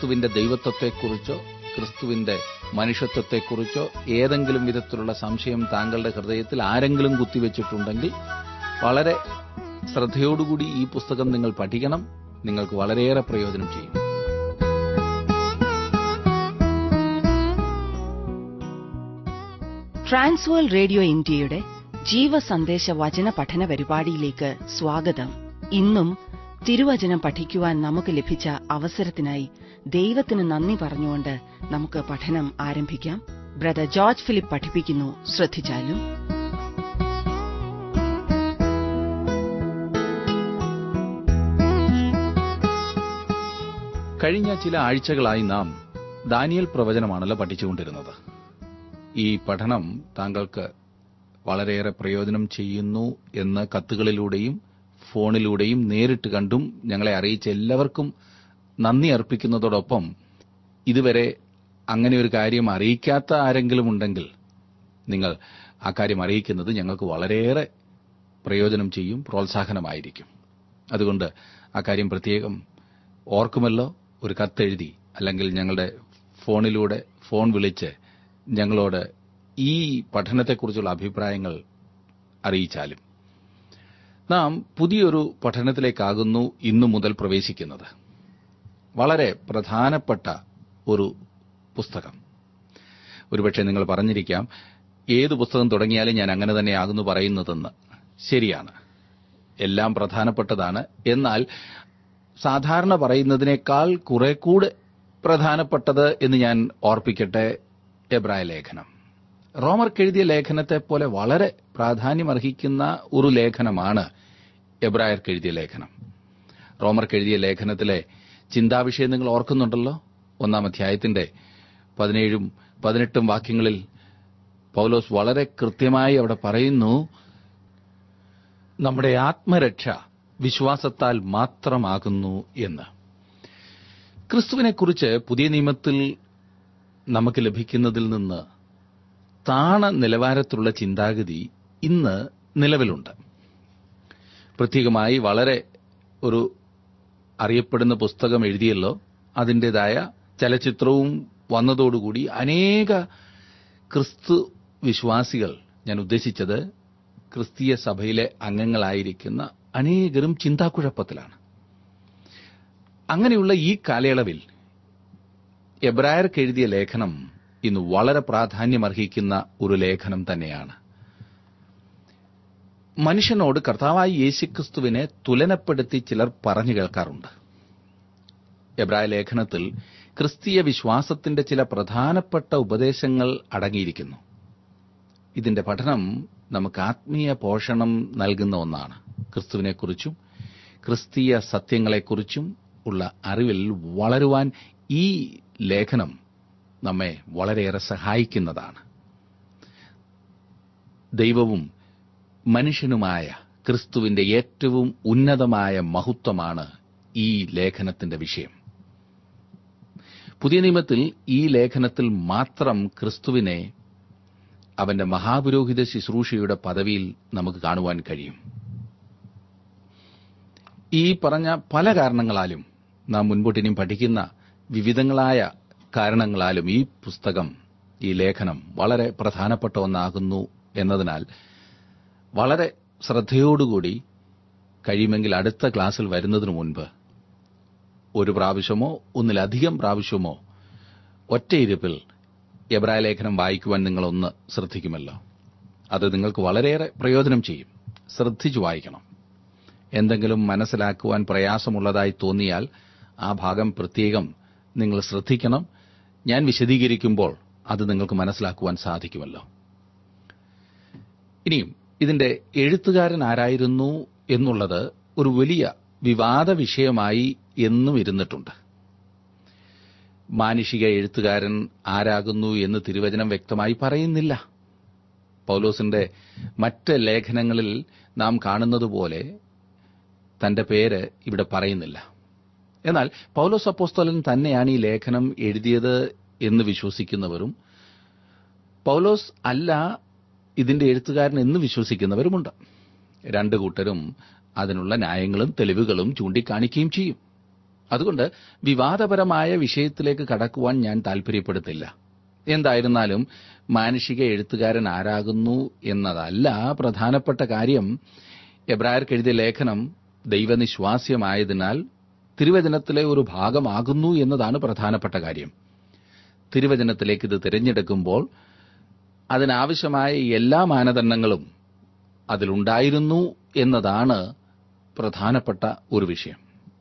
ക്രിസ്തുവിന്റെ ദൈവത്വത്തെക്കുറിച്ചോ ക്രിസ്തുവിന്റെ മനുഷ്യത്വത്തെക്കുറിച്ചോ ഏതെങ്കിലും വിധത്തിലുള്ള സംശയം താങ്കളുടെ ഹൃദയത്തിൽ ആരെങ്കിലും കുത്തിവെച്ചിട്ടുണ്ടെങ്കിൽ വളരെ ശ്രദ്ധയോടുകൂടി ഈ പുസ്തകം നിങ്ങൾ പഠിക്കണം നിങ്ങൾക്ക് വളരെയേറെ പ്രയോജനം ചെയ്യും ട്രാൻസ്വേൾ റേഡിയോ ഇന്ത്യയുടെ ജീവസന്ദേശ വചന പഠന പരിപാടിയിലേക്ക് സ്വാഗതം ഇന്നും തിരുവചനം പഠിക്കുവാൻ നമുക്ക് ലഭിച്ച അവസരത്തിനായി ദൈവത്തിന് നന്ദി പറഞ്ഞുകൊണ്ട് നമുക്ക് പഠനം ആരംഭിക്കാം ബ്രദർ ജോർജ് ഫിലിപ്പ് പഠിപ്പിക്കുന്നു ശ്രദ്ധിച്ചാലും കഴിഞ്ഞ ചില ആഴ്ചകളായി നാം ദാനിയൽ പ്രവചനമാണല്ലോ പഠിച്ചുകൊണ്ടിരുന്നത് ഈ പഠനം താങ്കൾക്ക് വളരെയേറെ പ്രയോജനം ചെയ്യുന്നു എന്ന് കത്തുകളിലൂടെയും ഫോണിലൂടെയും നേരിട്ട് കണ്ടും ഞങ്ങളെ അറിയിച്ച എല്ലാവർക്കും നന്ദി അർപ്പിക്കുന്നതോടൊപ്പം ഇതുവരെ അങ്ങനെ ഒരു കാര്യം അറിയിക്കാത്ത ആരെങ്കിലും ഉണ്ടെങ്കിൽ നിങ്ങൾ ആ കാര്യം അറിയിക്കുന്നത് ഞങ്ങൾക്ക് വളരെയേറെ പ്രയോജനം ചെയ്യും പ്രോത്സാഹനമായിരിക്കും അതുകൊണ്ട് ആ കാര്യം പ്രത്യേകം ഓർക്കുമല്ലോ ഒരു കത്തെഴുതി അല്ലെങ്കിൽ ഞങ്ങളുടെ ഫോണിലൂടെ ഫോൺ വിളിച്ച് ഞങ്ങളോട് ഈ പഠനത്തെക്കുറിച്ചുള്ള അഭിപ്രായങ്ങൾ അറിയിച്ചാലും നാം പുതിയൊരു പഠനത്തിലേക്കാകുന്നു ഇന്നു മുതൽ പ്രവേശിക്കുന്നത് വളരെ പ്രധാനപ്പെട്ട ഒരു പുസ്തകം ഒരുപക്ഷെ നിങ്ങൾ പറഞ്ഞിരിക്കാം ഏത് പുസ്തകം തുടങ്ങിയാലും ഞാൻ അങ്ങനെ തന്നെയാകുന്നു പറയുന്നതെന്ന് ശരിയാണ് എല്ലാം പ്രധാനപ്പെട്ടതാണ് എന്നാൽ സാധാരണ പറയുന്നതിനേക്കാൾ കുറെ കൂടെ പ്രധാനപ്പെട്ടത് എന്ന് ഞാൻ ഓർപ്പിക്കട്ടെ എബ്രായ ലേഖനം റോമർക്കെഴുതിയ ലേഖനത്തെ പോലെ വളരെ പ്രാധാന്യമർഹിക്കുന്ന ഒരു ലേഖനമാണ് എബ്രായർക്കെഴുതിയ ലേഖനം റോമർക്കെഴുതിയ ലേഖനത്തിലെ ചിന്താവിഷയം നിങ്ങൾ ഓർക്കുന്നുണ്ടല്ലോ ഒന്നാം അധ്യായത്തിന്റെ പതിനേഴും പതിനെട്ടും വാക്യങ്ങളിൽ പൗലോസ് വളരെ കൃത്യമായി അവിടെ പറയുന്നു നമ്മുടെ ആത്മരക്ഷ വിശ്വാസത്താൽ മാത്രമാകുന്നു എന്ന് ക്രിസ്തുവിനെക്കുറിച്ച് പുതിയ നിയമത്തിൽ നമുക്ക് ലഭിക്കുന്നതിൽ നിന്ന് താണ നിലവാരത്തിലുള്ള ചിന്താഗതി ഇന്ന് നിലവിലുണ്ട് പ്രത്യേകമായി വളരെ ഒരു അറിയപ്പെടുന്ന പുസ്തകം എഴുതിയല്ലോ അതിൻ്റെതായ ചലച്ചിത്രവും വന്നതോടുകൂടി അനേക ക്രിസ്തു വിശ്വാസികൾ ഞാൻ ഉദ്ദേശിച്ചത് ക്രിസ്തീയ സഭയിലെ അംഗങ്ങളായിരിക്കുന്ന അനേകരും ചിന്താക്കുഴപ്പത്തിലാണ് അങ്ങനെയുള്ള ഈ കാലയളവിൽ എബ്രായർക്ക് എഴുതിയ ലേഖനം ഇന്ന് വളരെ പ്രാധാന്യമർഹിക്കുന്ന ഒരു ലേഖനം തന്നെയാണ് മനുഷ്യനോട് കർത്താവായി യേശുക്രിസ്തുവിനെ തുലനപ്പെടുത്തി ചിലർ പറഞ്ഞു കേൾക്കാറുണ്ട് എബ്രായ ലേഖനത്തിൽ ക്രിസ്തീയ വിശ്വാസത്തിന്റെ ചില പ്രധാനപ്പെട്ട ഉപദേശങ്ങൾ അടങ്ങിയിരിക്കുന്നു ഇതിന്റെ പഠനം നമുക്ക് ആത്മീയ പോഷണം നൽകുന്ന ഒന്നാണ് ക്രിസ്തുവിനെക്കുറിച്ചും ക്രിസ്തീയ സത്യങ്ങളെക്കുറിച്ചും ഉള്ള അറിവിൽ വളരുവാൻ ഈ ലേഖനം നമ്മെ വളരെയേറെ സഹായിക്കുന്നതാണ് ദൈവവും മനുഷ്യനുമായ ക്രിസ്തുവിന്റെ ഏറ്റവും ഉന്നതമായ മഹത്വമാണ് ഈ ലേഖനത്തിന്റെ വിഷയം പുതിയ നിയമത്തിൽ ഈ ലേഖനത്തിൽ മാത്രം ക്രിസ്തുവിനെ അവന്റെ മഹാപുരോഹിത ശുശ്രൂഷയുടെ പദവിയിൽ നമുക്ക് കാണുവാൻ കഴിയും ഈ പറഞ്ഞ പല കാരണങ്ങളാലും നാം മുൻപോട്ടിനിയും പഠിക്കുന്ന വിവിധങ്ങളായ കാരണങ്ങളാലും ഈ പുസ്തകം ഈ ലേഖനം വളരെ പ്രധാനപ്പെട്ട ഒന്നാകുന്നു എന്നതിനാൽ വളരെ ശ്രദ്ധയോടുകൂടി കഴിയുമെങ്കിൽ അടുത്ത ക്ലാസ്സിൽ വരുന്നതിനു മുൻപ് ഒരു പ്രാവശ്യമോ ഒന്നിലധികം പ്രാവശ്യമോ ഒറ്റയിരുപ്പിൽ എബ്രായ ലേഖനം വായിക്കുവാൻ നിങ്ങളൊന്ന് ശ്രദ്ധിക്കുമല്ലോ അത് നിങ്ങൾക്ക് വളരെയേറെ പ്രയോജനം ചെയ്യും ശ്രദ്ധിച്ചു വായിക്കണം എന്തെങ്കിലും മനസ്സിലാക്കുവാൻ പ്രയാസമുള്ളതായി തോന്നിയാൽ ആ ഭാഗം പ്രത്യേകം നിങ്ങൾ ശ്രദ്ധിക്കണം ഞാൻ വിശദീകരിക്കുമ്പോൾ അത് നിങ്ങൾക്ക് മനസ്സിലാക്കുവാൻ സാധിക്കുമല്ലോ ഇനിയും ഇതിന്റെ എഴുത്തുകാരൻ ആരായിരുന്നു എന്നുള്ളത് ഒരു വലിയ വിവാദ വിഷയമായി എന്നും ഇരുന്നിട്ടുണ്ട് മാനുഷിക എഴുത്തുകാരൻ ആരാകുന്നു എന്ന് തിരുവചനം വ്യക്തമായി പറയുന്നില്ല പൗലോസിന്റെ മറ്റ് ലേഖനങ്ങളിൽ നാം കാണുന്നതുപോലെ തന്റെ പേര് ഇവിടെ പറയുന്നില്ല എന്നാൽ പൗലോസ് അപ്പോസ്തോലൻ തന്നെയാണ് ഈ ലേഖനം എഴുതിയത് എന്ന് വിശ്വസിക്കുന്നവരും പൗലോസ് അല്ല ഇതിന്റെ എഴുത്തുകാരൻ എന്ന് വിശ്വസിക്കുന്നവരുമുണ്ട് രണ്ടു കൂട്ടരും അതിനുള്ള ന്യായങ്ങളും തെളിവുകളും ചൂണ്ടിക്കാണിക്കുകയും ചെയ്യും അതുകൊണ്ട് വിവാദപരമായ വിഷയത്തിലേക്ക് കടക്കുവാൻ ഞാൻ താൽപര്യപ്പെടുത്തില്ല എന്തായിരുന്നാലും മാനുഷിക എഴുത്തുകാരൻ ആരാകുന്നു എന്നതല്ല പ്രധാനപ്പെട്ട കാര്യം എബ്രായർക്ക് എഴുതിയ ലേഖനം ദൈവനിശ്വാസ്യമായതിനാൽ തിരുവചനത്തിലെ ഒരു ഭാഗമാകുന്നു എന്നതാണ് പ്രധാനപ്പെട്ട കാര്യം തിരുവചനത്തിലേക്ക് ഇത് തിരഞ്ഞെടുക്കുമ്പോൾ അതിനാവശ്യമായ എല്ലാ മാനദണ്ഡങ്ങളും അതിലുണ്ടായിരുന്നു എന്നതാണ് പ്രധാനപ്പെട്ട ഒരു വിഷയം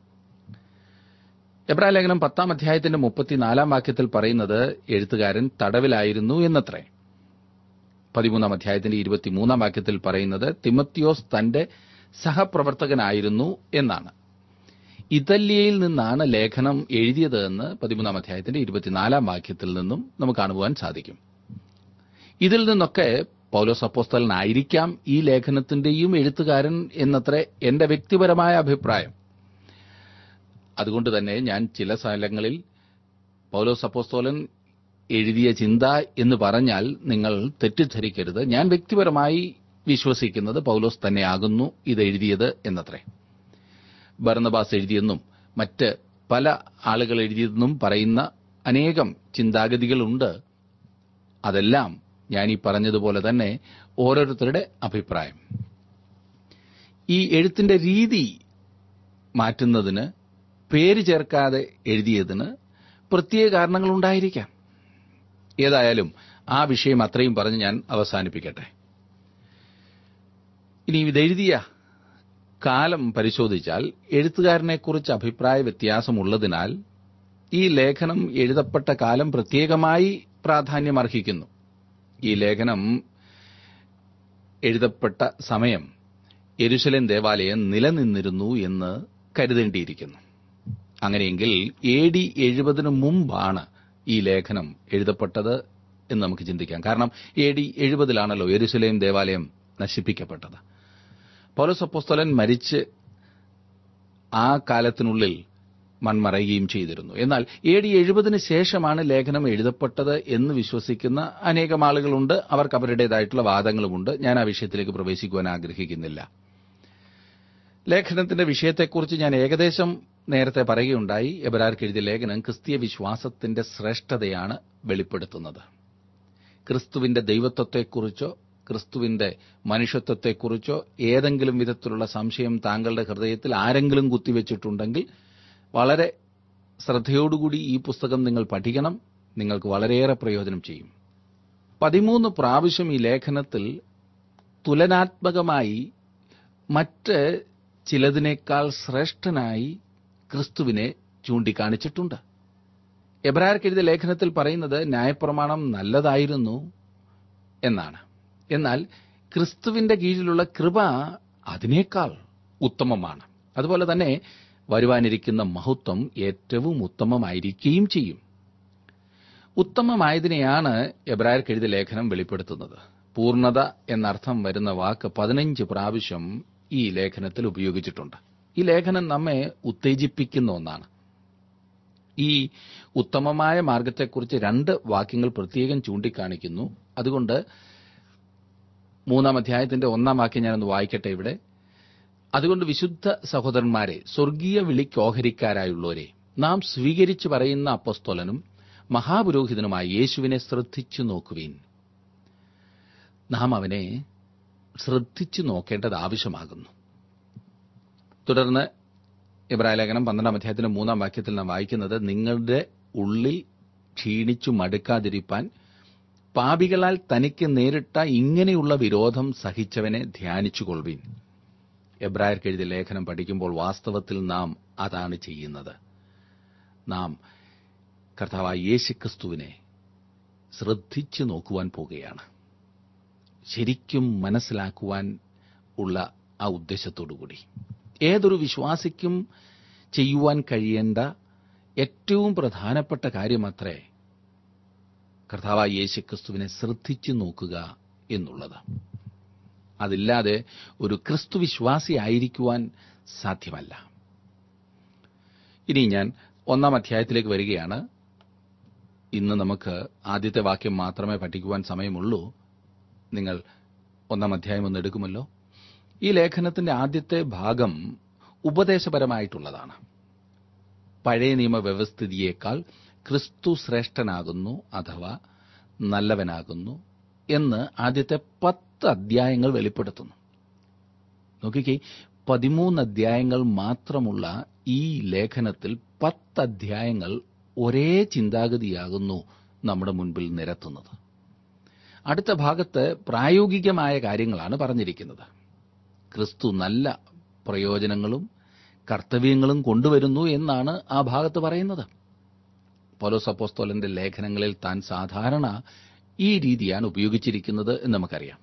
എബ്രാ ലേഖനം പത്താം അധ്യായത്തിന്റെ മുപ്പത്തിനാലാം വാക്യത്തിൽ പറയുന്നത് എഴുത്തുകാരൻ തടവിലായിരുന്നു എന്നത്രേ പതിമൂന്നാം അധ്യായത്തിന്റെ ഇരുപത്തിമൂന്നാം വാക്യത്തിൽ പറയുന്നത് തിമത്യോസ് തന്റെ സഹപ്രവർത്തകനായിരുന്നു എന്നാണ് ഇറ്റലിയയിൽ നിന്നാണ് ലേഖനം എഴുതിയത് എന്ന് പതിമൂന്നാം അധ്യായത്തിന്റെ ഇരുപത്തിനാലാം വാക്യത്തിൽ നിന്നും നമുക്ക് കാണുവാൻ സാധിക്കും ഇതിൽ നിന്നൊക്കെ പൗലോസ് അപ്പോസ്തലനായിരിക്കാം ഈ ലേഖനത്തിന്റെയും എഴുത്തുകാരൻ എന്നത്രേ എന്റെ വ്യക്തിപരമായ അഭിപ്രായം അതുകൊണ്ട് തന്നെ ഞാൻ ചില സ്ഥലങ്ങളിൽ പൗലോസ് അപ്പോസ്തോലൻ എഴുതിയ ചിന്ത എന്ന് പറഞ്ഞാൽ നിങ്ങൾ തെറ്റിദ്ധരിക്കരുത് ഞാൻ വ്യക്തിപരമായി വിശ്വസിക്കുന്നത് പൗലോസ് തന്നെയാകുന്നു ഇത് എഴുതിയത് എന്നത്രേ ഭരണബാസ് എഴുതിയെന്നും മറ്റ് പല ആളുകൾ എഴുതിയതെന്നും പറയുന്ന അനേകം ചിന്താഗതികളുണ്ട് അതെല്ലാം ഞാൻ ഈ പറഞ്ഞതുപോലെ തന്നെ ഓരോരുത്തരുടെ അഭിപ്രായം ഈ എഴുത്തിന്റെ രീതി മാറ്റുന്നതിന് പേര് ചേർക്കാതെ എഴുതിയതിന് പ്രത്യേക കാരണങ്ങളുണ്ടായിരിക്കാം ഏതായാലും ആ വിഷയം അത്രയും പറഞ്ഞ് ഞാൻ അവസാനിപ്പിക്കട്ടെ ഇനി ഇതെഴുതിയ കാലം പരിശോധിച്ചാൽ എഴുത്തുകാരനെക്കുറിച്ച് അഭിപ്രായ വ്യത്യാസമുള്ളതിനാൽ ഈ ലേഖനം എഴുതപ്പെട്ട കാലം പ്രത്യേകമായി പ്രാധാന്യമർഹിക്കുന്നു ഈ ലേഖനം എഴുതപ്പെട്ട സമയം യെരുശലേം ദേവാലയം നിലനിന്നിരുന്നു എന്ന് കരുതേണ്ടിയിരിക്കുന്നു അങ്ങനെയെങ്കിൽ എ ഡി എഴുപതിനു മുമ്പാണ് ഈ ലേഖനം എഴുതപ്പെട്ടത് എന്ന് നമുക്ക് ചിന്തിക്കാം കാരണം എ ഡി എഴുപതിലാണല്ലോ യെരുശലേം ദേവാലയം നശിപ്പിക്കപ്പെട്ടത് പൗലോസ് അപ്പോസ്തലൻ മരിച്ച് ആ കാലത്തിനുള്ളിൽ മൺമറയുകയും ചെയ്തിരുന്നു എന്നാൽ എ ഡി എഴുപതിന് ശേഷമാണ് ലേഖനം എഴുതപ്പെട്ടത് എന്ന് വിശ്വസിക്കുന്ന അനേകം ആളുകളുണ്ട് അവർക്ക് അവരുടേതായിട്ടുള്ള വാദങ്ങളുമുണ്ട് ഞാൻ ആ വിഷയത്തിലേക്ക് പ്രവേശിക്കുവാൻ ആഗ്രഹിക്കുന്നില്ല ലേഖനത്തിന്റെ വിഷയത്തെക്കുറിച്ച് ഞാൻ ഏകദേശം നേരത്തെ പറയുകയുണ്ടായി എബരാർക്ക് എഴുതിയ ലേഖനം ക്രിസ്തീയ വിശ്വാസത്തിന്റെ ശ്രേഷ്ഠതയാണ് വെളിപ്പെടുത്തുന്നത് ക്രിസ്തുവിന്റെ ദൈവത്വത്തെക്കുറിച്ചോ ക്രിസ്തുവിന്റെ മനുഷ്യത്വത്തെക്കുറിച്ചോ ഏതെങ്കിലും വിധത്തിലുള്ള സംശയം താങ്കളുടെ ഹൃദയത്തിൽ ആരെങ്കിലും കുത്തിവെച്ചിട്ടുണ്ടെങ്കിൽ വളരെ ശ്രദ്ധയോടുകൂടി ഈ പുസ്തകം നിങ്ങൾ പഠിക്കണം നിങ്ങൾക്ക് വളരെയേറെ പ്രയോജനം ചെയ്യും പതിമൂന്ന് പ്രാവശ്യം ഈ ലേഖനത്തിൽ തുലനാത്മകമായി മറ്റ് ചിലതിനേക്കാൾ ശ്രേഷ്ഠനായി ക്രിസ്തുവിനെ ചൂണ്ടിക്കാണിച്ചിട്ടുണ്ട് എബ്രായർക്ക് എഴുതിയ ലേഖനത്തിൽ പറയുന്നത് ന്യായപ്രമാണം നല്ലതായിരുന്നു എന്നാണ് എന്നാൽ ക്രിസ്തുവിന്റെ കീഴിലുള്ള കൃപ അതിനേക്കാൾ ഉത്തമമാണ് അതുപോലെ തന്നെ വരുവാനിരിക്കുന്ന മഹത്വം ഏറ്റവും ഉത്തമമായിരിക്കുകയും ചെയ്യും ഉത്തമമായതിനെയാണ് എബ്രായർക്ക് എഴുതിയ ലേഖനം വെളിപ്പെടുത്തുന്നത് പൂർണ്ണത എന്നർത്ഥം വരുന്ന വാക്ക് പതിനഞ്ച് പ്രാവശ്യം ഈ ലേഖനത്തിൽ ഉപയോഗിച്ചിട്ടുണ്ട് ഈ ലേഖനം നമ്മെ ഉത്തേജിപ്പിക്കുന്ന ഒന്നാണ് ഈ ഉത്തമമായ മാർഗത്തെക്കുറിച്ച് രണ്ട് വാക്യങ്ങൾ പ്രത്യേകം ചൂണ്ടിക്കാണിക്കുന്നു അതുകൊണ്ട് മൂന്നാം അധ്യായത്തിന്റെ ഒന്നാം വാക്യം ഞാനൊന്ന് വായിക്കട്ടെ ഇവിടെ അതുകൊണ്ട് വിശുദ്ധ സഹോദരന്മാരെ സ്വർഗീയ വിളിക്ക് ഓഹരിക്കാരായുള്ളവരെ നാം സ്വീകരിച്ചു പറയുന്ന അപ്പസ്തോലനും മഹാപുരോഹിതനുമായ യേശുവിനെ ശ്രദ്ധിച്ചു നോക്കുവീൻ നാം അവനെ ശ്രദ്ധിച്ചു നോക്കേണ്ടത് ആവശ്യമാകുന്നു തുടർന്ന് ഇബ്രാഹിം ലേഖനം പന്ത്രണ്ടാം അധ്യായത്തിന്റെ മൂന്നാം വാക്യത്തിൽ നാം വായിക്കുന്നത് നിങ്ങളുടെ ഉള്ളിൽ ക്ഷീണിച്ചു മടുക്കാതിരിപ്പാൻ പാപികളാൽ തനിക്ക് നേരിട്ട ഇങ്ങനെയുള്ള വിരോധം സഹിച്ചവനെ ധ്യാനിച്ചുകൊള്ളുവീൻ എബ്രായർക്ക് എഴുതിയ ലേഖനം പഠിക്കുമ്പോൾ വാസ്തവത്തിൽ നാം അതാണ് ചെയ്യുന്നത് നാം കർത്താവായ യേശുക്രിസ്തുവിനെ ശ്രദ്ധിച്ചു നോക്കുവാൻ പോകുകയാണ് ശരിക്കും മനസ്സിലാക്കുവാൻ ഉള്ള ആ ഉദ്ദേശത്തോടുകൂടി ഏതൊരു വിശ്വാസിക്കും ചെയ്യുവാൻ കഴിയേണ്ട ഏറ്റവും പ്രധാനപ്പെട്ട കാര്യമത്രേ കർത്താവായ യേശുക്രിസ്തുവിനെ ശ്രദ്ധിച്ചു നോക്കുക എന്നുള്ളത് അതില്ലാതെ ഒരു ക്രിസ്തു വിശ്വാസി ആയിരിക്കുവാൻ സാധ്യമല്ല ഇനി ഞാൻ ഒന്നാം അധ്യായത്തിലേക്ക് വരികയാണ് ഇന്ന് നമുക്ക് ആദ്യത്തെ വാക്യം മാത്രമേ പഠിക്കുവാൻ സമയമുള്ളൂ നിങ്ങൾ ഒന്നാം അധ്യായം ഒന്ന് എടുക്കുമല്ലോ ഈ ലേഖനത്തിന്റെ ആദ്യത്തെ ഭാഗം ഉപദേശപരമായിട്ടുള്ളതാണ് പഴയ നിയമ വ്യവസ്ഥിതിയേക്കാൾ ക്രിസ്തു ശ്രേഷ്ഠനാകുന്നു അഥവാ നല്ലവനാകുന്നു എന്ന് ആദ്യത്തെ പത്ത് അധ്യായങ്ങൾ വെളിപ്പെടുത്തുന്നു നോക്കിക്കേ പതിമൂന്ന് അധ്യായങ്ങൾ മാത്രമുള്ള ഈ ലേഖനത്തിൽ പത്ത് അധ്യായങ്ങൾ ഒരേ ചിന്താഗതിയാകുന്നു നമ്മുടെ മുൻപിൽ നിരത്തുന്നത് അടുത്ത ഭാഗത്ത് പ്രായോഗികമായ കാര്യങ്ങളാണ് പറഞ്ഞിരിക്കുന്നത് ക്രിസ്തു നല്ല പ്രയോജനങ്ങളും കർത്തവ്യങ്ങളും കൊണ്ടുവരുന്നു എന്നാണ് ആ ഭാഗത്ത് പറയുന്നത് പൗലോസ് അപ്പോസ്തോലന്റെ ലേഖനങ്ങളിൽ താൻ സാധാരണ ഈ രീതിയാണ് ഉപയോഗിച്ചിരിക്കുന്നത് എന്ന് നമുക്കറിയാം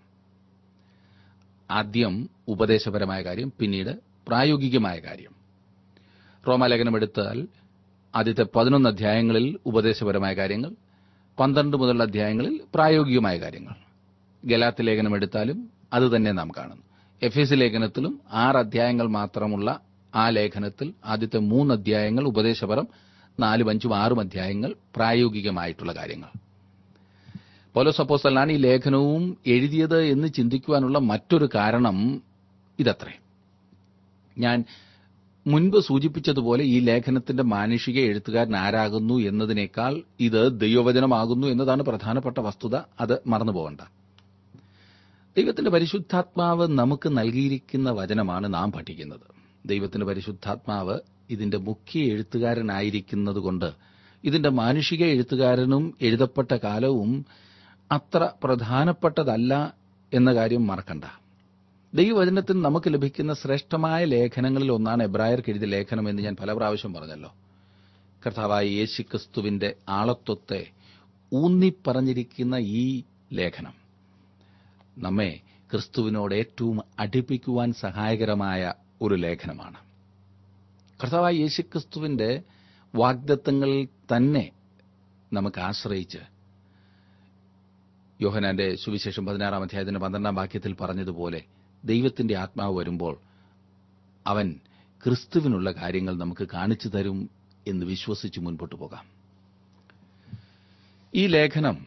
ആദ്യം ഉപദേശപരമായ കാര്യം പിന്നീട് പ്രായോഗികമായ കാര്യം റോമാലേഖനം എടുത്താൽ ആദ്യത്തെ പതിനൊന്ന് അധ്യായങ്ങളിൽ ഉപദേശപരമായ കാര്യങ്ങൾ പന്ത്രണ്ട് മുതലുള്ള അധ്യായങ്ങളിൽ പ്രായോഗികമായ കാര്യങ്ങൾ ഗലാത്ത് ലേഖനം എടുത്താലും അത് തന്നെ നാം കാണുന്നു എഫ് എസ് ലേഖനത്തിലും ആറ് അധ്യായങ്ങൾ മാത്രമുള്ള ആ ലേഖനത്തിൽ ആദ്യത്തെ മൂന്ന് അധ്യായങ്ങൾ ഉപദേശപരം നാലും അഞ്ചും ആറും അധ്യായങ്ങൾ പ്രായോഗികമായിട്ടുള്ള കാര്യങ്ങൾ പൗലോസ് അപ്പോസ്തലനാണ് ഈ ലേഖനവും എഴുതിയത് എന്ന് ചിന്തിക്കുവാനുള്ള മറ്റൊരു കാരണം ഇതത്രേ ഞാൻ മുൻപ് സൂചിപ്പിച്ചതുപോലെ ഈ ലേഖനത്തിന്റെ മാനുഷിക എഴുത്തുകാരൻ ആരാകുന്നു എന്നതിനേക്കാൾ ഇത് ദൈവവചനമാകുന്നു എന്നതാണ് പ്രധാനപ്പെട്ട വസ്തുത അത് മറന്നു പോകണ്ട ദൈവത്തിന്റെ പരിശുദ്ധാത്മാവ് നമുക്ക് നൽകിയിരിക്കുന്ന വചനമാണ് നാം പഠിക്കുന്നത് ദൈവത്തിന്റെ പരിശുദ്ധാത്മാവ് ഇതിന്റെ മുഖ്യ എഴുത്തുകാരനായിരിക്കുന്നതുകൊണ്ട് ഇതിന്റെ മാനുഷിക എഴുത്തുകാരനും എഴുതപ്പെട്ട കാലവും അത്ര പ്രധാനപ്പെട്ടതല്ല എന്ന കാര്യം മറക്കണ്ട ദൈവവചനത്തിൽ നമുക്ക് ലഭിക്കുന്ന ശ്രേഷ്ഠമായ ലേഖനങ്ങളിൽ ഒന്നാണ് എബ്രായർക്ക് എഴുതിയ ലേഖനം എന്ന് ഞാൻ പല പ്രാവശ്യം പറഞ്ഞല്ലോ കർത്താവായ യേശുക്രിസ്തുവിന്റെ ആളത്വത്തെ ഊന്നിപ്പറഞ്ഞിരിക്കുന്ന ഈ ലേഖനം നമ്മെ ക്രിസ്തുവിനോട് ഏറ്റവും അടുപ്പിക്കുവാൻ സഹായകരമായ ഒരു ലേഖനമാണ് കർത്താവായ യേശുക്രിസ്തുവിന്റെ വാഗ്ദത്തങ്ങളിൽ തന്നെ നമുക്ക് ആശ്രയിച്ച് യോഹനാന്റെ സുവിശേഷം പതിനാറാം അധ്യായത്തിന്റെ പന്ത്രണ്ടാം വാക്യത്തിൽ പറഞ്ഞതുപോലെ ദൈവത്തിന്റെ ആത്മാവ് വരുമ്പോൾ അവൻ ക്രിസ്തുവിനുള്ള കാര്യങ്ങൾ നമുക്ക് കാണിച്ചു തരും എന്ന് വിശ്വസിച്ച് മുൻപോട്ട് പോകാം ഈ ലേഖനം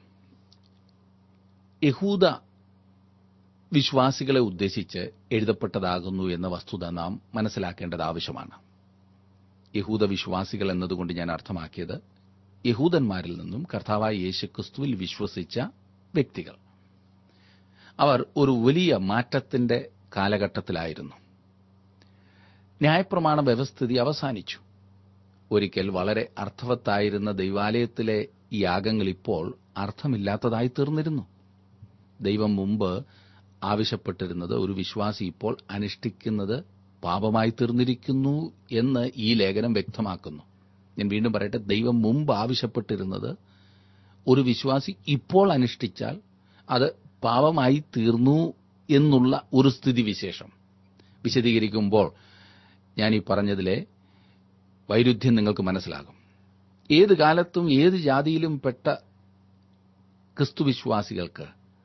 യഹൂദ വിശ്വാസികളെ ഉദ്ദേശിച്ച് എഴുതപ്പെട്ടതാകുന്നു എന്ന വസ്തുത നാം മനസ്സിലാക്കേണ്ടത് ആവശ്യമാണ് യഹൂദ വിശ്വാസികൾ എന്നതുകൊണ്ട് ഞാൻ അർത്ഥമാക്കിയത് യഹൂദന്മാരിൽ നിന്നും കർത്താവായ യേശുക്രിസ്തുവിൽ വിശ്വസിച്ച വ്യക്തികൾ അവർ ഒരു വലിയ മാറ്റത്തിന്റെ കാലഘട്ടത്തിലായിരുന്നു ന്യായപ്രമാണ വ്യവസ്ഥിതി അവസാനിച്ചു ഒരിക്കൽ വളരെ അർത്ഥവത്തായിരുന്ന ദൈവാലയത്തിലെ യാഗങ്ങൾ ഇപ്പോൾ അർത്ഥമില്ലാത്തതായി തീർന്നിരുന്നു ദൈവം മുമ്പ് ആവശ്യപ്പെട്ടിരുന്നത് ഒരു വിശ്വാസി ഇപ്പോൾ അനുഷ്ഠിക്കുന്നത് പാപമായി തീർന്നിരിക്കുന്നു എന്ന് ഈ ലേഖനം വ്യക്തമാക്കുന്നു ഞാൻ വീണ്ടും പറയട്ടെ ദൈവം മുമ്പ് ആവശ്യപ്പെട്ടിരുന്നത് ഒരു വിശ്വാസി ഇപ്പോൾ അനുഷ്ഠിച്ചാൽ അത് പാപമായി തീർന്നു എന്നുള്ള ഒരു സ്ഥിതിവിശേഷം വിശദീകരിക്കുമ്പോൾ ഞാൻ ഈ പറഞ്ഞതിലെ വൈരുദ്ധ്യം നിങ്ങൾക്ക് മനസ്സിലാകും ഏത് കാലത്തും ഏത് ജാതിയിലും പെട്ട ക്രിസ്തുവിശ്വാസികൾക്ക്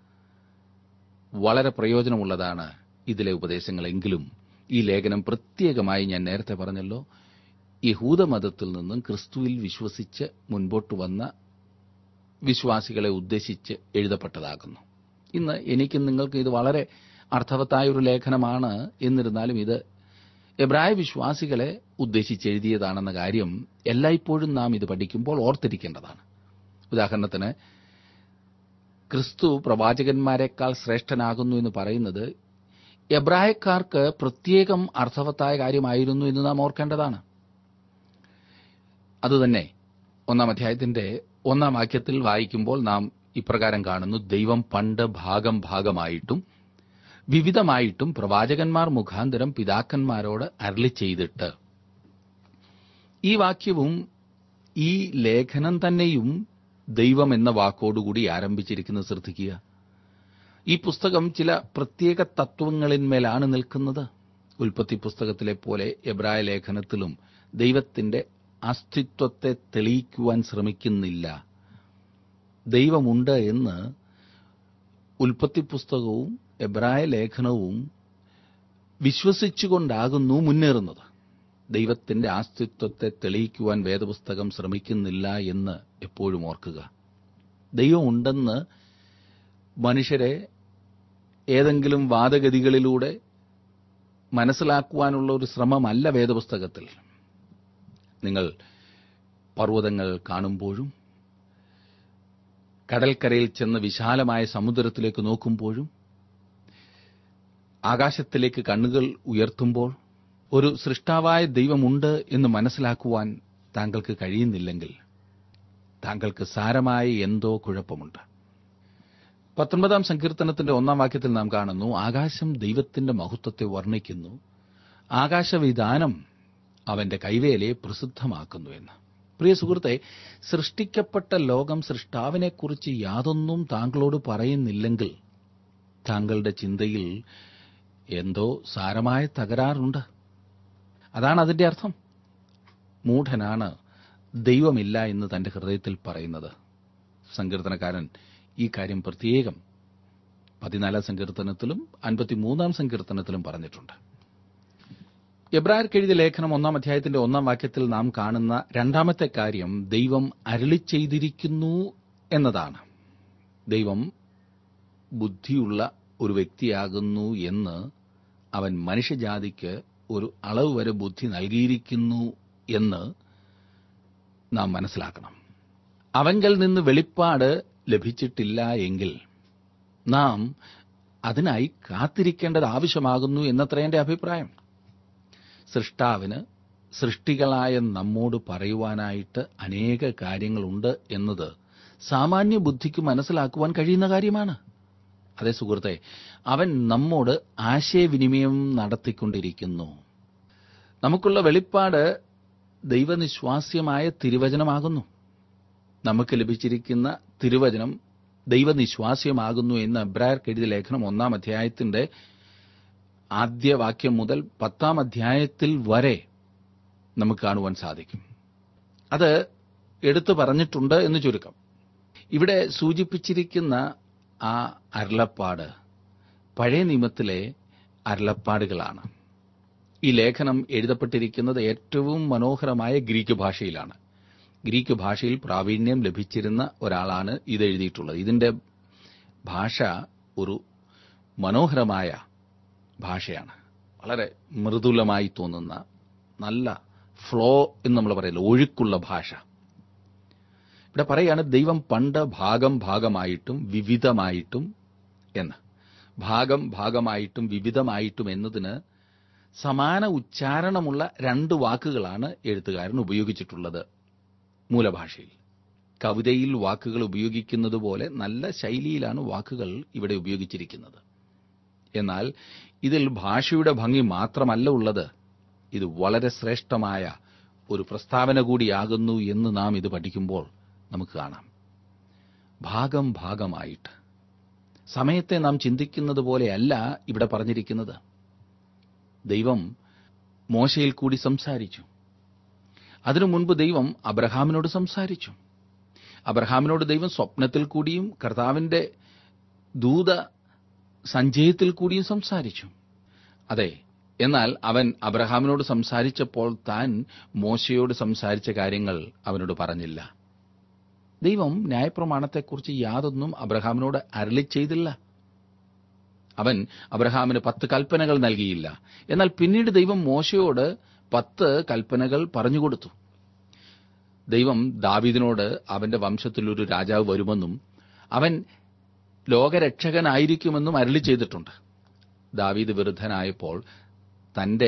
വളരെ പ്രയോജനമുള്ളതാണ് ഇതിലെ ഉപദേശങ്ങളെങ്കിലും ഈ ലേഖനം പ്രത്യേകമായി ഞാൻ നേരത്തെ പറഞ്ഞല്ലോ യഹൂദമതത്തിൽ നിന്നും ക്രിസ്തുവിൽ വിശ്വസിച്ച് മുൻപോട്ട് വന്ന വിശ്വാസികളെ ഉദ്ദേശിച്ച് എഴുതപ്പെട്ടതാകുന്നു ഇന്ന് എനിക്കും നിങ്ങൾക്കും ഇത് വളരെ അർത്ഥവത്തായ ഒരു ലേഖനമാണ് എന്നിരുന്നാലും ഇത് എബ്രായ വിശ്വാസികളെ ഉദ്ദേശിച്ച് എഴുതിയതാണെന്ന കാര്യം എല്ലായ്പ്പോഴും നാം ഇത് പഠിക്കുമ്പോൾ ഓർത്തിരിക്കേണ്ടതാണ് ഉദാഹരണത്തിന് ക്രിസ്തു പ്രവാചകന്മാരെക്കാൾ ശ്രേഷ്ഠനാകുന്നു എന്ന് പറയുന്നത് എബ്രായക്കാർക്ക് പ്രത്യേകം അർത്ഥവത്തായ കാര്യമായിരുന്നു എന്ന് നാം ഓർക്കേണ്ടതാണ് അതുതന്നെ ഒന്നാം അധ്യായത്തിന്റെ ഒന്നാം വാക്യത്തിൽ വായിക്കുമ്പോൾ നാം ഇപ്രകാരം കാണുന്നു ദൈവം പണ്ട് ഭാഗം ഭാഗമായിട്ടും വിവിധമായിട്ടും പ്രവാചകന്മാർ മുഖാന്തരം പിതാക്കന്മാരോട് അരളി ചെയ്തിട്ട് ഈ വാക്യവും ഈ ലേഖനം തന്നെയും ദൈവം എന്ന വാക്കോടുകൂടി ആരംഭിച്ചിരിക്കുന്നത് ശ്രദ്ധിക്കുക ഈ പുസ്തകം ചില പ്രത്യേക തത്വങ്ങളിന്മേലാണ് നിൽക്കുന്നത് ഉൽപ്പത്തി പുസ്തകത്തിലെ പോലെ എബ്രായ ലേഖനത്തിലും ദൈവത്തിന്റെ അസ്തിത്വത്തെ തെളിയിക്കുവാൻ ശ്രമിക്കുന്നില്ല ദൈവമുണ്ട് എന്ന് ഉൽപ്പത്തി പുസ്തകവും എബ്രായ ലേഖനവും വിശ്വസിച്ചുകൊണ്ടാകുന്നു മുന്നേറുന്നത് ദൈവത്തിന്റെ അസ്തിത്വത്തെ തെളിയിക്കുവാൻ വേദപുസ്തകം ശ്രമിക്കുന്നില്ല എന്ന് എപ്പോഴും ഓർക്കുക ദൈവമുണ്ടെന്ന് മനുഷ്യരെ ഏതെങ്കിലും വാദഗതികളിലൂടെ മനസ്സിലാക്കുവാനുള്ള ഒരു ശ്രമമല്ല വേദപുസ്തകത്തിൽ നിങ്ങൾ പർവ്വതങ്ങൾ കാണുമ്പോഴും കടൽക്കരയിൽ ചെന്ന് വിശാലമായ സമുദ്രത്തിലേക്ക് നോക്കുമ്പോഴും ആകാശത്തിലേക്ക് കണ്ണുകൾ ഉയർത്തുമ്പോൾ ഒരു സൃഷ്ടാവായ ദൈവമുണ്ട് എന്ന് മനസ്സിലാക്കുവാൻ താങ്കൾക്ക് കഴിയുന്നില്ലെങ്കിൽ താങ്കൾക്ക് സാരമായ എന്തോ കുഴപ്പമുണ്ട് പത്തൊൻപതാം സങ്കീർത്തനത്തിന്റെ ഒന്നാം വാക്യത്തിൽ നാം കാണുന്നു ആകാശം ദൈവത്തിന്റെ മഹത്വത്തെ വർണ്ണിക്കുന്നു ആകാശവിധാനം അവന്റെ കൈവേലയെ പ്രസിദ്ധമാക്കുന്നു എന്ന് പ്രിയ സുഹൃത്തെ സൃഷ്ടിക്കപ്പെട്ട ലോകം സൃഷ്ടാവിനെക്കുറിച്ച് യാതൊന്നും താങ്കളോട് പറയുന്നില്ലെങ്കിൽ താങ്കളുടെ ചിന്തയിൽ എന്തോ സാരമായ തകരാറുണ്ട് അതാണ് അതിന്റെ അർത്ഥം മൂഢനാണ് ദൈവമില്ല എന്ന് തന്റെ ഹൃദയത്തിൽ പറയുന്നത് സങ്കീർത്തനക്കാരൻ ഈ കാര്യം പ്രത്യേകം പതിനാലാം സങ്കീർത്തനത്തിലും അൻപത്തിമൂന്നാം സങ്കീർത്തനത്തിലും പറഞ്ഞിട്ടുണ്ട് എബ്രായർക്കെഴുതിയ ലേഖനം ഒന്നാം അധ്യായത്തിന്റെ ഒന്നാം വാക്യത്തിൽ നാം കാണുന്ന രണ്ടാമത്തെ കാര്യം ദൈവം അരളി ചെയ്തിരിക്കുന്നു എന്നതാണ് ദൈവം ബുദ്ധിയുള്ള ഒരു വ്യക്തിയാകുന്നു എന്ന് അവൻ മനുഷ്യജാതിക്ക് ഒരു അളവ് വരെ ബുദ്ധി നൽകിയിരിക്കുന്നു എന്ന് നാം മനസ്സിലാക്കണം അവങ്കൽ നിന്ന് വെളിപ്പാട് ലഭിച്ചിട്ടില്ല എങ്കിൽ നാം അതിനായി കാത്തിരിക്കേണ്ടത് ആവശ്യമാകുന്നു എന്നത്ര എന്റെ അഭിപ്രായം സൃഷ്ടാവിന് സൃഷ്ടികളായ നമ്മോട് പറയുവാനായിട്ട് അനേക കാര്യങ്ങളുണ്ട് എന്നത് സാമാന്യ ബുദ്ധിക്ക് മനസ്സിലാക്കുവാൻ കഴിയുന്ന കാര്യമാണ് അതേ സുഹൃത്തെ അവൻ നമ്മോട് ആശയവിനിമയം നടത്തിക്കൊണ്ടിരിക്കുന്നു നമുക്കുള്ള വെളിപ്പാട് ദൈവനിശ്വാസ്യമായ തിരുവചനമാകുന്നു നമുക്ക് ലഭിച്ചിരിക്കുന്ന തിരുവചനം ദൈവനിശ്വാസ്യമാകുന്നു എന്ന് അബ്രായർക്ക് എഴുതിയ ലേഖനം ഒന്നാം അധ്യായത്തിന്റെ ആദ്യ വാക്യം മുതൽ പത്താം അധ്യായത്തിൽ വരെ നമുക്ക് കാണുവാൻ സാധിക്കും അത് എടുത്തു പറഞ്ഞിട്ടുണ്ട് എന്ന് ചുരുക്കം ഇവിടെ സൂചിപ്പിച്ചിരിക്കുന്ന ആ അരുളപ്പാട് പഴയ നിയമത്തിലെ അരുളപ്പാടുകളാണ് ഈ ലേഖനം എഴുതപ്പെട്ടിരിക്കുന്നത് ഏറ്റവും മനോഹരമായ ഗ്രീക്ക് ഭാഷയിലാണ് ഗ്രീക്ക് ഭാഷയിൽ പ്രാവീണ്യം ലഭിച്ചിരുന്ന ഒരാളാണ് ഇത് എഴുതിയിട്ടുള്ളത് ഇതിന്റെ ഭാഷ ഒരു മനോഹരമായ ഭാഷയാണ് വളരെ മൃദുലമായി തോന്നുന്ന നല്ല ഫ്ലോ എന്ന് നമ്മൾ പറയില്ല ഒഴുക്കുള്ള ഭാഷ ഇവിടെ പറയാണ് ദൈവം പണ്ട് ഭാഗം ഭാഗമായിട്ടും വിവിധമായിട്ടും എന്ന് ഭാഗം ഭാഗമായിട്ടും വിവിധമായിട്ടും എന്നതിന് സമാന ഉച്ചാരണമുള്ള രണ്ട് വാക്കുകളാണ് എഴുത്തുകാരൻ ഉപയോഗിച്ചിട്ടുള്ളത് മൂലഭാഷയിൽ കവിതയിൽ വാക്കുകൾ ഉപയോഗിക്കുന്നത് പോലെ നല്ല ശൈലിയിലാണ് വാക്കുകൾ ഇവിടെ ഉപയോഗിച്ചിരിക്കുന്നത് എന്നാൽ ഇതിൽ ഭാഷയുടെ ഭംഗി മാത്രമല്ല ഉള്ളത് ഇത് വളരെ ശ്രേഷ്ഠമായ ഒരു പ്രസ്താവന കൂടിയാകുന്നു എന്ന് നാം ഇത് പഠിക്കുമ്പോൾ നമുക്ക് കാണാം ഭാഗം ഭാഗമായിട്ട് സമയത്തെ നാം ചിന്തിക്കുന്നത് പോലെയല്ല ഇവിടെ പറഞ്ഞിരിക്കുന്നത് ദൈവം മോശയിൽ കൂടി സംസാരിച്ചു അതിനു മുൻപ് ദൈവം അബ്രഹാമിനോട് സംസാരിച്ചു അബ്രഹാമിനോട് ദൈവം സ്വപ്നത്തിൽ കൂടിയും കർത്താവിന്റെ ദൂത സഞ്ചയത്തിൽ കൂടിയും സംസാരിച്ചു അതെ എന്നാൽ അവൻ അബ്രഹാമിനോട് സംസാരിച്ചപ്പോൾ താൻ മോശയോട് സംസാരിച്ച കാര്യങ്ങൾ അവനോട് പറഞ്ഞില്ല ദൈവം ന്യായപ്രമാണത്തെക്കുറിച്ച് യാതൊന്നും അബ്രഹാമിനോട് അരളി ചെയ്തില്ല അവൻ അബ്രഹാമിന് പത്ത് കൽപ്പനകൾ നൽകിയില്ല എന്നാൽ പിന്നീട് ദൈവം മോശയോട് പത്ത് കൽപ്പനകൾ പറഞ്ഞുകൊടുത്തു ദൈവം ദാവീദിനോട് അവന്റെ വംശത്തിൽ ഒരു രാജാവ് വരുമെന്നും അവൻ ലോകരക്ഷകനായിരിക്കുമെന്നും അരളി ചെയ്തിട്ടുണ്ട് ദാവീദ് വിരുദ്ധനായപ്പോൾ തന്റെ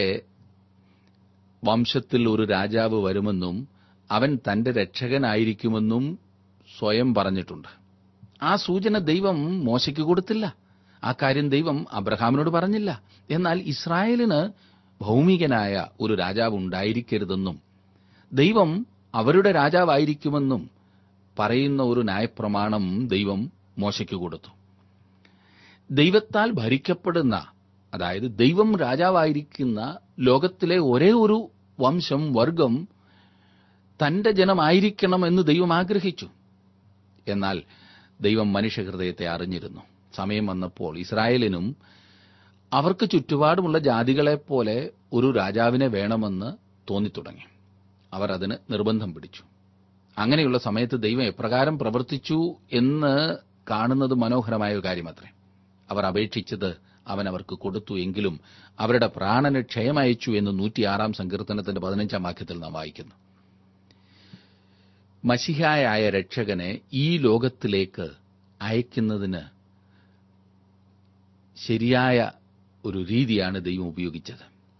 വംശത്തിൽ ഒരു രാജാവ് വരുമെന്നും അവൻ തന്റെ രക്ഷകനായിരിക്കുമെന്നും സ്വയം പറഞ്ഞിട്ടുണ്ട് ആ സൂചന ദൈവം മോശയ്ക്ക് കൊടുത്തില്ല ആ കാര്യം ദൈവം അബ്രഹാമിനോട് പറഞ്ഞില്ല എന്നാൽ ഇസ്രായേലിന് ഭൗമികനായ ഒരു രാജാവ് ഉണ്ടായിരിക്കരുതെന്നും ദൈവം അവരുടെ രാജാവായിരിക്കുമെന്നും പറയുന്ന ഒരു ന്യായപ്രമാണം ദൈവം മോശയ്ക്ക് കൊടുത്തു ദൈവത്താൽ ഭരിക്കപ്പെടുന്ന അതായത് ദൈവം രാജാവായിരിക്കുന്ന ലോകത്തിലെ ഒരേ ഒരു വംശം വർഗം തന്റെ ജനമായിരിക്കണം എന്ന് ദൈവം ആഗ്രഹിച്ചു എന്നാൽ ദൈവം മനുഷ്യഹൃദയത്തെ അറിഞ്ഞിരുന്നു സമയം വന്നപ്പോൾ ഇസ്രായേലിനും അവർക്ക് ചുറ്റുപാടുമുള്ള ജാതികളെപ്പോലെ ഒരു രാജാവിനെ വേണമെന്ന് തോന്നിത്തുടങ്ങി അവർ അതിന് നിർബന്ധം പിടിച്ചു അങ്ങനെയുള്ള സമയത്ത് ദൈവം എപ്രകാരം പ്രവർത്തിച്ചു എന്ന് കാണുന്നത് മനോഹരമായ ഒരു കാര്യമത്രേ അവർ അപേക്ഷിച്ചത് അവൻ അവർക്ക് കൊടുത്തു എങ്കിലും അവരുടെ പ്രാണന് ക്ഷയമയച്ചു എന്ന് നൂറ്റിയാറാം സങ്കീർത്തനത്തിന്റെ പതിനഞ്ചാം വാക്യത്തിൽ നാം വായിക്കുന്നു മഷിഹായായ രക്ഷകനെ ഈ ലോകത്തിലേക്ക് അയക്കുന്നതിന് ശരിയായ ഒരു രീതിയാണ് ദൈവം ഉപയോഗിച്ചത്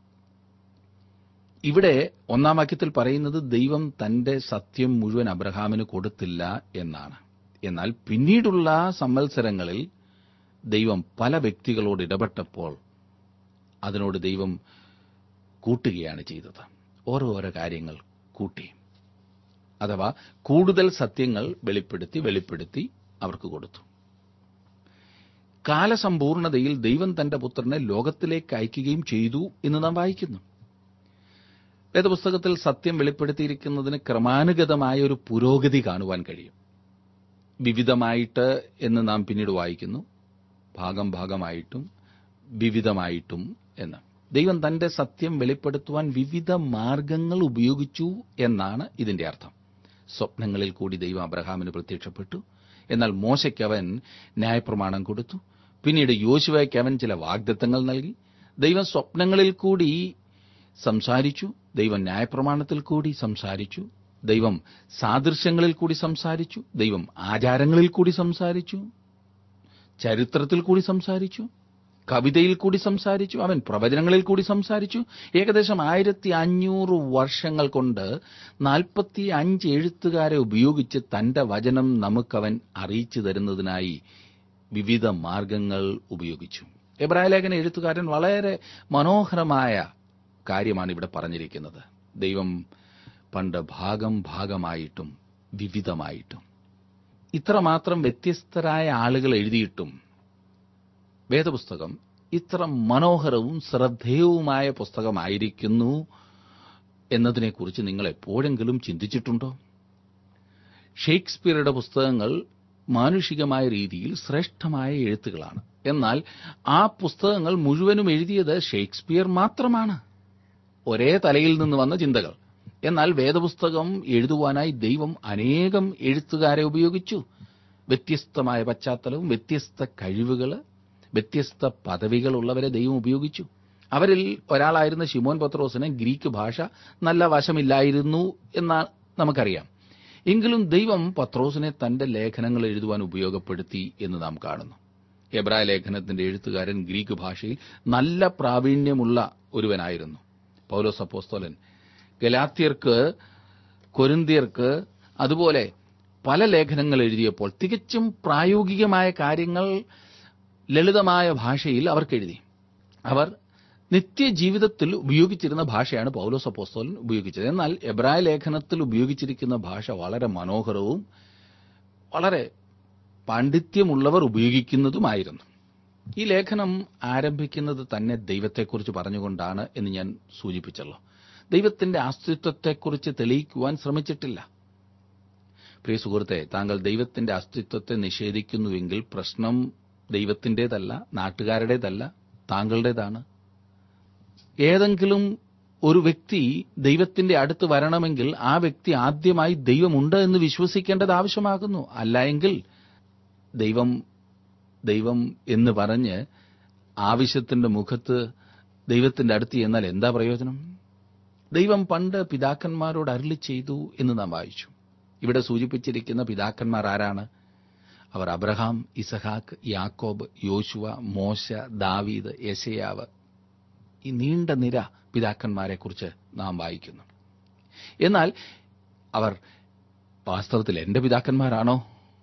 ഇവിടെ ഒന്നാം വാക്യത്തിൽ പറയുന്നത് ദൈവം തന്റെ സത്യം മുഴുവൻ അബ്രഹാമിന് കൊടുത്തില്ല എന്നാണ് എന്നാൽ പിന്നീടുള്ള സംവത്സരങ്ങളിൽ ദൈവം പല വ്യക്തികളോട് ഇടപെട്ടപ്പോൾ അതിനോട് ദൈവം കൂട്ടുകയാണ് ചെയ്തത് ഓരോരോ കാര്യങ്ങൾ കൂട്ടി അഥവാ കൂടുതൽ സത്യങ്ങൾ വെളിപ്പെടുത്തി വെളിപ്പെടുത്തി അവർക്ക് കൊടുത്തു കാലസമ്പൂർണതയിൽ ദൈവം തന്റെ പുത്രനെ ലോകത്തിലേക്ക് അയക്കുകയും ചെയ്തു എന്ന് നാം വായിക്കുന്നു വേദപുസ്തകത്തിൽ സത്യം വെളിപ്പെടുത്തിയിരിക്കുന്നതിന് ക്രമാനുഗതമായ ഒരു പുരോഗതി കാണുവാൻ കഴിയും വിവിധമായിട്ട് എന്ന് നാം പിന്നീട് വായിക്കുന്നു ഭാഗം ഭാഗമായിട്ടും വിവിധമായിട്ടും എന്ന് ദൈവം തന്റെ സത്യം വെളിപ്പെടുത്തുവാൻ വിവിധ മാർഗങ്ങൾ ഉപയോഗിച്ചു എന്നാണ് ഇതിന്റെ അർത്ഥം സ്വപ്നങ്ങളിൽ കൂടി ദൈവം അബ്രഹാമിന് പ്രത്യക്ഷപ്പെട്ടു എന്നാൽ മോശയ്ക്ക് അവൻ ന്യായപ്രമാണം കൊടുത്തു പിന്നീട് യോശുവയ്ക്ക് അവൻ ചില വാഗ്ദത്തങ്ങൾ നൽകി ദൈവം സ്വപ്നങ്ങളിൽ കൂടി സംസാരിച്ചു ദൈവം ന്യായപ്രമാണത്തിൽ കൂടി സംസാരിച്ചു ദൈവം സാദൃശ്യങ്ങളിൽ കൂടി സംസാരിച്ചു ദൈവം ആചാരങ്ങളിൽ കൂടി സംസാരിച്ചു ചരിത്രത്തിൽ കൂടി സംസാരിച്ചു കവിതയിൽ കൂടി സംസാരിച്ചു അവൻ പ്രവചനങ്ങളിൽ കൂടി സംസാരിച്ചു ഏകദേശം ആയിരത്തി അഞ്ഞൂറ് വർഷങ്ങൾ കൊണ്ട് നാൽപ്പത്തി അഞ്ച് എഴുത്തുകാരെ ഉപയോഗിച്ച് തന്റെ വചനം നമുക്കവൻ അറിയിച്ചു തരുന്നതിനായി വിവിധ മാർഗങ്ങൾ ഉപയോഗിച്ചു എബ്രായ ലേഖന എഴുത്തുകാരൻ വളരെ മനോഹരമായ കാര്യമാണ് ഇവിടെ പറഞ്ഞിരിക്കുന്നത് ദൈവം പണ്ട് ഭാഗം ഭാഗമായിട്ടും വിവിധമായിട്ടും ഇത്രമാത്രം വ്യത്യസ്തരായ ആളുകൾ എഴുതിയിട്ടും വേദപുസ്തകം ഇത്ര മനോഹരവും ശ്രദ്ധേയവുമായ പുസ്തകമായിരിക്കുന്നു എന്നതിനെക്കുറിച്ച് നിങ്ങൾ എപ്പോഴെങ്കിലും ചിന്തിച്ചിട്ടുണ്ടോ ഷേക്സ്പിയറുടെ പുസ്തകങ്ങൾ മാനുഷികമായ രീതിയിൽ ശ്രേഷ്ഠമായ എഴുത്തുകളാണ് എന്നാൽ ആ പുസ്തകങ്ങൾ മുഴുവനും എഴുതിയത് ഷേക്സ്പിയർ മാത്രമാണ് ഒരേ തലയിൽ നിന്ന് വന്ന ചിന്തകൾ എന്നാൽ വേദപുസ്തകം എഴുതുവാനായി ദൈവം അനേകം എഴുത്തുകാരെ ഉപയോഗിച്ചു വ്യത്യസ്തമായ പശ്ചാത്തലവും വ്യത്യസ്ത കഴിവുകൾ വ്യത്യസ്ത പദവികളുള്ളവരെ ദൈവം ഉപയോഗിച്ചു അവരിൽ ഒരാളായിരുന്ന ഷിമോൻ പത്രോസിന് ഗ്രീക്ക് ഭാഷ നല്ല വശമില്ലായിരുന്നു എന്ന് നമുക്കറിയാം എങ്കിലും ദൈവം പത്രോസിനെ തന്റെ ലേഖനങ്ങൾ എഴുതുവാൻ ഉപയോഗപ്പെടുത്തി എന്ന് നാം കാണുന്നു എബ്രായ ലേഖനത്തിന്റെ എഴുത്തുകാരൻ ഗ്രീക്ക് ഭാഷയിൽ നല്ല പ്രാവീണ്യമുള്ള ഒരുവനായിരുന്നു പൗലോസ് അപ്പോസ്തോലൻ ഗലാത്യർക്ക് കൊരിന്തിയർക്ക് അതുപോലെ പല ലേഖനങ്ങൾ എഴുതിയപ്പോൾ തികച്ചും പ്രായോഗികമായ കാര്യങ്ങൾ ലളിതമായ ഭാഷയിൽ അവർക്ക് എഴുതി അവർ നിത്യജീവിതത്തിൽ ഉപയോഗിച്ചിരുന്ന ഭാഷയാണ് പൗലോസ് അപ്പോസ്തോലൻ ഉപയോഗിച്ചത് എന്നാൽ എബ്രായ ലേഖനത്തിൽ ഉപയോഗിച്ചിരിക്കുന്ന ഭാഷ വളരെ മനോഹരവും വളരെ പാണ്ഡിത്യമുള്ളവർ ഉപയോഗിക്കുന്നതുമായിരുന്നു ഈ ലേഖനം ആരംഭിക്കുന്നത് തന്നെ ദൈവത്തെക്കുറിച്ച് പറഞ്ഞുകൊണ്ടാണ് എന്ന് ഞാൻ സൂചിപ്പിച്ചല്ലോ ദൈവത്തിന്റെ അസ്തിത്വത്തെക്കുറിച്ച് തെളിയിക്കുവാൻ ശ്രമിച്ചിട്ടില്ല പ്രിയ സുഹൃത്തെ താങ്കൾ ദൈവത്തിന്റെ അസ്തിത്വത്തെ നിഷേധിക്കുന്നുവെങ്കിൽ പ്രശ്നം ദൈവത്തിൻ്റെതല്ല നാട്ടുകാരുടേതല്ല താങ്കളുടേതാണ് ഏതെങ്കിലും ഒരു വ്യക്തി ദൈവത്തിന്റെ അടുത്ത് വരണമെങ്കിൽ ആ വ്യക്തി ആദ്യമായി ദൈവമുണ്ട് എന്ന് വിശ്വസിക്കേണ്ടത് ആവശ്യമാകുന്നു അല്ല എങ്കിൽ ദൈവം ദൈവം എന്ന് പറഞ്ഞ് ആവശ്യത്തിന്റെ മുഖത്ത് ദൈവത്തിന്റെ അടുത്ത് എന്നാൽ എന്താ പ്രയോജനം ദൈവം പണ്ട് പിതാക്കന്മാരോട് അരുളി ചെയ്തു എന്ന് നാം വായിച്ചു ഇവിടെ സൂചിപ്പിച്ചിരിക്കുന്ന പിതാക്കന്മാർ ആരാണ് അവർ അബ്രഹാം ഇസഹാക്ക് യാക്കോബ് യോശുവ മോശ ദാവീദ് യശയാവ് ഈ നീണ്ട നിര പിതാക്കന്മാരെക്കുറിച്ച് നാം വായിക്കുന്നു എന്നാൽ അവർ വാസ്തവത്തിൽ എന്റെ പിതാക്കന്മാരാണോ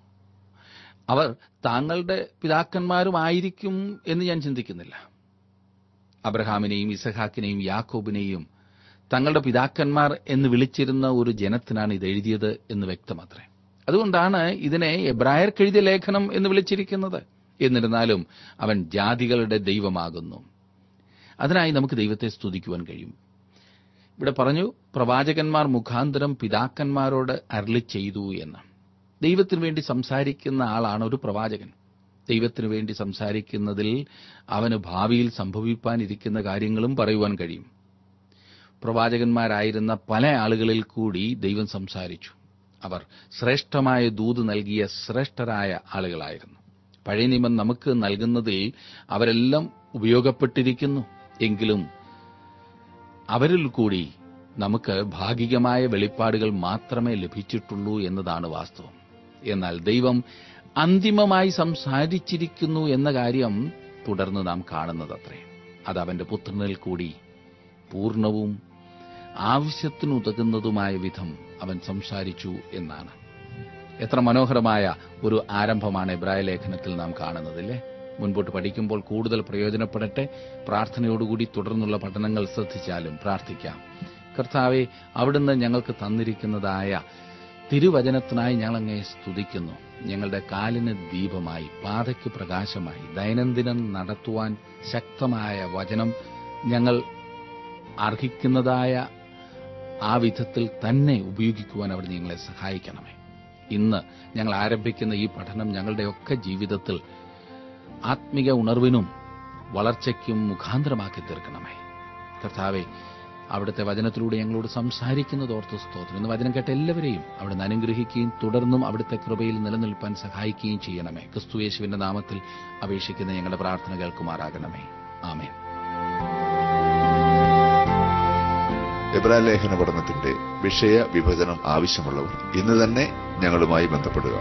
അവർ താങ്കളുടെ പിതാക്കന്മാരുമായിരിക്കും എന്ന് ഞാൻ ചിന്തിക്കുന്നില്ല അബ്രഹാമിനെയും ഇസഹാക്കിനെയും യാക്കോബിനെയും തങ്ങളുടെ പിതാക്കന്മാർ എന്ന് വിളിച്ചിരുന്ന ഒരു ജനത്തിനാണ് ഇത് എഴുതിയത് എന്ന് വ്യക്തമത്രേ അതുകൊണ്ടാണ് ഇതിനെ എബ്രായർക്ക് എഴുതിയ ലേഖനം എന്ന് വിളിച്ചിരിക്കുന്നത് എന്നിരുന്നാലും അവൻ ജാതികളുടെ ദൈവമാകുന്നു അതിനായി നമുക്ക് ദൈവത്തെ സ്തുതിക്കുവാൻ കഴിയും ഇവിടെ പറഞ്ഞു പ്രവാചകന്മാർ മുഖാന്തരം പിതാക്കന്മാരോട് അരളി ചെയ്തു എന്ന് ദൈവത്തിനു വേണ്ടി സംസാരിക്കുന്ന ആളാണ് ഒരു പ്രവാചകൻ ദൈവത്തിനു വേണ്ടി സംസാരിക്കുന്നതിൽ അവന് ഭാവിയിൽ സംഭവിപ്പാനിരിക്കുന്ന കാര്യങ്ങളും പറയുവാൻ കഴിയും പ്രവാചകന്മാരായിരുന്ന പല ആളുകളിൽ കൂടി ദൈവം സംസാരിച്ചു അവർ ശ്രേഷ്ഠമായ ദൂത് നൽകിയ ശ്രേഷ്ഠരായ ആളുകളായിരുന്നു പഴയ നിയമം നമുക്ക് നൽകുന്നതിൽ അവരെല്ലാം ഉപയോഗപ്പെട്ടിരിക്കുന്നു എങ്കിലും അവരിൽ കൂടി നമുക്ക് ഭാഗികമായ വെളിപ്പാടുകൾ മാത്രമേ ലഭിച്ചിട്ടുള്ളൂ എന്നതാണ് വാസ്തവം എന്നാൽ ദൈവം അന്തിമമായി സംസാരിച്ചിരിക്കുന്നു എന്ന കാര്യം തുടർന്ന് നാം കാണുന്നതത്രേ അത് അവന്റെ പുത്രനിൽ കൂടി പൂർണ്ണവും ആവശ്യത്തിനുതകുന്നതുമായ വിധം അവൻ സംസാരിച്ചു എന്നാണ് എത്ര മനോഹരമായ ഒരു ആരംഭമാണ് എബ്രായ ലേഖനത്തിൽ നാം കാണുന്നതില്ലേ മുൻപോട്ട് പഠിക്കുമ്പോൾ കൂടുതൽ പ്രയോജനപ്പെടട്ടെ പ്രാർത്ഥനയോടുകൂടി തുടർന്നുള്ള പഠനങ്ങൾ ശ്രദ്ധിച്ചാലും പ്രാർത്ഥിക്കാം കർത്താവെ അവിടുന്ന് ഞങ്ങൾക്ക് തന്നിരിക്കുന്നതായ തിരുവചനത്തിനായി ഞങ്ങളങ്ങെ സ്തുതിക്കുന്നു ഞങ്ങളുടെ കാലിന് ദീപമായി പാതയ്ക്ക് പ്രകാശമായി ദൈനംദിനം നടത്തുവാൻ ശക്തമായ വചനം ഞങ്ങൾ അർഹിക്കുന്നതായ ആ വിധത്തിൽ തന്നെ ഉപയോഗിക്കുവാൻ അവിടെ ഞങ്ങളെ സഹായിക്കണമേ ഇന്ന് ഞങ്ങൾ ആരംഭിക്കുന്ന ഈ പഠനം ഞങ്ങളുടെയൊക്കെ ജീവിതത്തിൽ ആത്മിക ഉണർവിനും വളർച്ചയ്ക്കും മുഖാന്തരമാക്കി തീർക്കണമേ കർത്താവെ അവിടുത്തെ വചനത്തിലൂടെ ഞങ്ങളോട് സംസാരിക്കുന്നത് ഓർത്ത് സ്തോത്രം ഇന്ന് വചനം കേട്ട എല്ലാവരെയും അവിടുന്ന് അനുഗ്രഹിക്കുകയും തുടർന്നും അവിടുത്തെ കൃപയിൽ നിലനിൽപ്പാൻ സഹായിക്കുകയും ചെയ്യണമേ ക്രിസ്തുയേശുവിന്റെ നാമത്തിൽ അപേക്ഷിക്കുന്ന ഞങ്ങളുടെ പ്രാർത്ഥന കേൾക്കുമാറാകണമേ ആമേൻ എബ്രാ ലേഖന പഠനത്തിന്റെ വിഷയ വിഭജനം ആവശ്യമുള്ളവർ ഇന്ന് തന്നെ ഞങ്ങളുമായി ബന്ധപ്പെടുക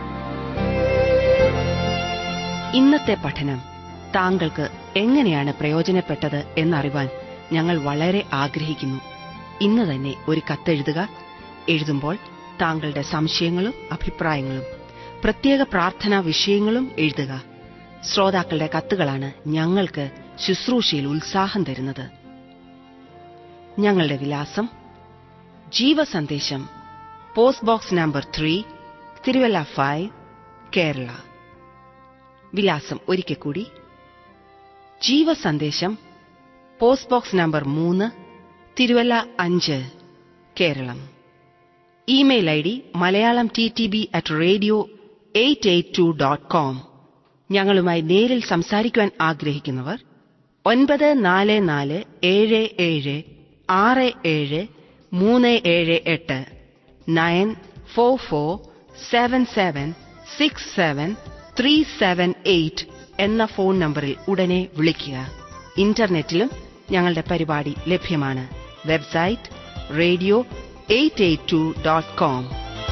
ഇന്നത്തെ പഠനം താങ്കൾക്ക് എങ്ങനെയാണ് പ്രയോജനപ്പെട്ടത് എന്നറിവാൻ ഞങ്ങൾ വളരെ ആഗ്രഹിക്കുന്നു ഇന്ന് തന്നെ ഒരു കത്തെഴുതുക എഴുതുമ്പോൾ താങ്കളുടെ സംശയങ്ങളും അഭിപ്രായങ്ങളും പ്രത്യേക പ്രാർത്ഥനാ വിഷയങ്ങളും എഴുതുക ശ്രോതാക്കളുടെ കത്തുകളാണ് ഞങ്ങൾക്ക് ശുശ്രൂഷയിൽ ഉത്സാഹം തരുന്നത് ഞങ്ങളുടെ വിലാസം ജീവസന്ദേശം post box number three Thiruvalla five Kerala വിലാസം ഒരിക്കൽ കൂടി ജീവസന്ദേശം പോസ്റ്റ് ബോക്സ് നമ്പർ മൂന്ന് തിരുവല്ല അഞ്ച് Keralam email I D Malayalam T T B at radio eight eight two dot com ഞങ്ങളുമായി നേരിൽ സംസാരിക്കുവാൻ ആഗ്രഹിക്കുന്നവർ ഒൻപത് നാല് നാല് ഏഴ് ഏഴ് ആറ് ഏഴ് മൂന്ന് ഏഴ് എട്ട് nine four four seven seven six seven three seven eight എന്ന ഫോൺ നമ്പറിൽ ഉടനെ വിളിക്കുക ഇന്റർനെറ്റിലും ഞങ്ങളുടെ പരിപാടി ലഭ്യമാണ് website radio eight eight two dot com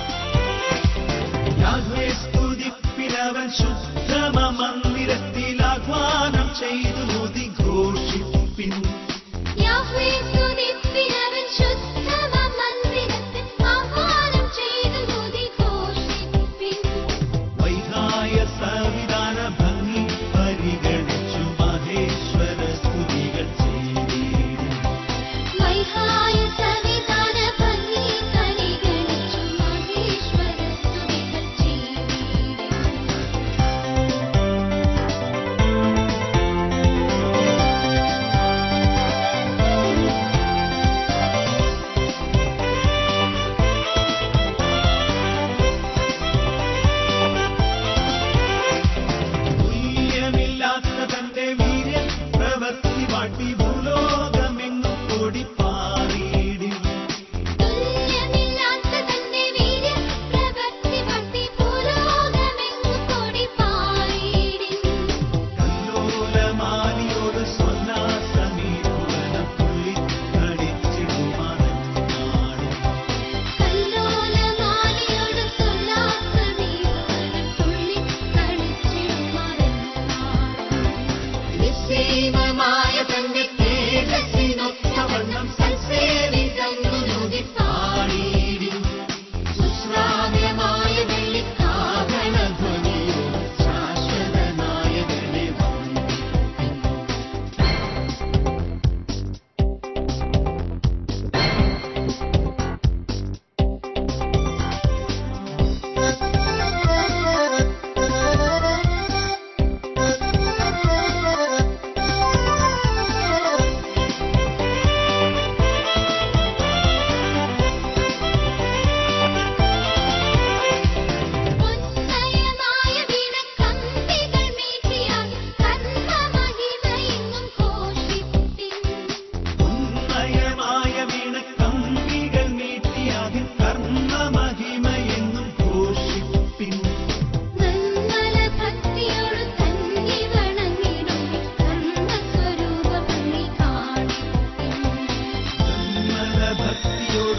യാഹ്വേ സ്തുതിപ്പിനവൻ ശുദ്ധമ മന്ദിരത്തിൽ ആഹ്വാനം ചെയ്തു മുതി ഘോഷിപ്പിൻ യാഹ്വേ സ്തുതിപ്പിനവൻ ശുദ്ധമ മന്ദിരത്തിൽ ആഹ്വാനം ചെയ്തു സ്തുതി ഘോഷിപ്പിൻ വൈഹായ സവിധാന ഭംഗി പരിഗണിച്ചു മഹേശ്വര സ്തുതികൾ ചെയ്തിടും വൈഹായ സവിധാന ഭംഗി പരിഗണിച്ചു മഹേശ്വര സ്തുതികൾ ചെയ്തിടും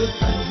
കൊടുത്തൻ